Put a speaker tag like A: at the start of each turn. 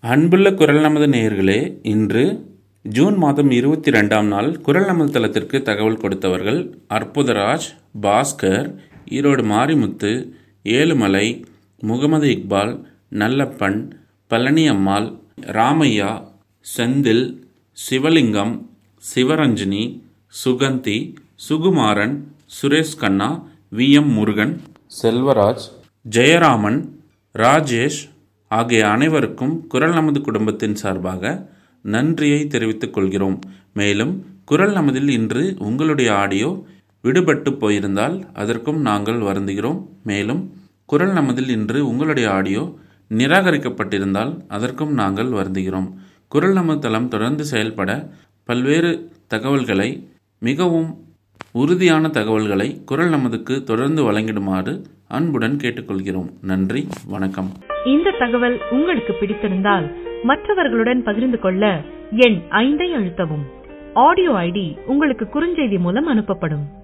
A: அன்புள்ள குரல் நமது நேயர்களே இன்று ஜூன் மாதம் இருபத்தி ரெண்டாம் நாள் குரல் நமது தளத்திற்கு தகவல் கொடுத்தவர்கள் அற்புதராஜ் பாஸ்கர் ஈரோடு மாரிமுத்து ஏழுமலை முகமது இக்பால் நல்லப்பன் பழனி அம்மாள் ராமையா செந்தில் சிவலிங்கம் சிவரஞ்சினி சுகந்தி சுகுமாரன் சுரேஷ் கண்ணா வி எம் முருகன் செல்வராஜ் ஜெயராமன் ராஜேஷ் ஆகிய அனைவருக்கும் குரல் நமது குடும்பத்தின் சார்பாக நன்றியை தெரிவித்துக் கொள்கிறோம் மேலும் குரல் நமதில் இன்று உங்களுடைய ஆடியோ விடுபட்டு போயிருந்தால் அதற்கும் நாங்கள் வருந்துகிறோம் மேலும் குரல் நமதில் இன்று உங்களுடைய ஆடியோ நிராகரிக்கப்பட்டிருந்தால் அதற்கும் நாங்கள் வருந்துகிறோம் குரல் நமது தளம் தொடர்ந்து செயல்பட பல்வேறு தகவல்களை மிகவும் உறுதியான தகவல்களை குரல் நமதுக்கு தொடர்ந்து வழங்கிடுமாறு அன்புடன் கேட்டுக்கொள்கிறோம் நன்றி வணக்கம்
B: இந்த தகவல் உங்களுக்கு பிடித்திருந்தால் மற்றவர்களுடன் பகிர்ந்து கொள்ள எண் ஐந்தை அழுத்தவும் ஆடியோ ஐடி உங்களுக்கு குறுஞ்செய்தி மூலம் அனுப்பப்படும்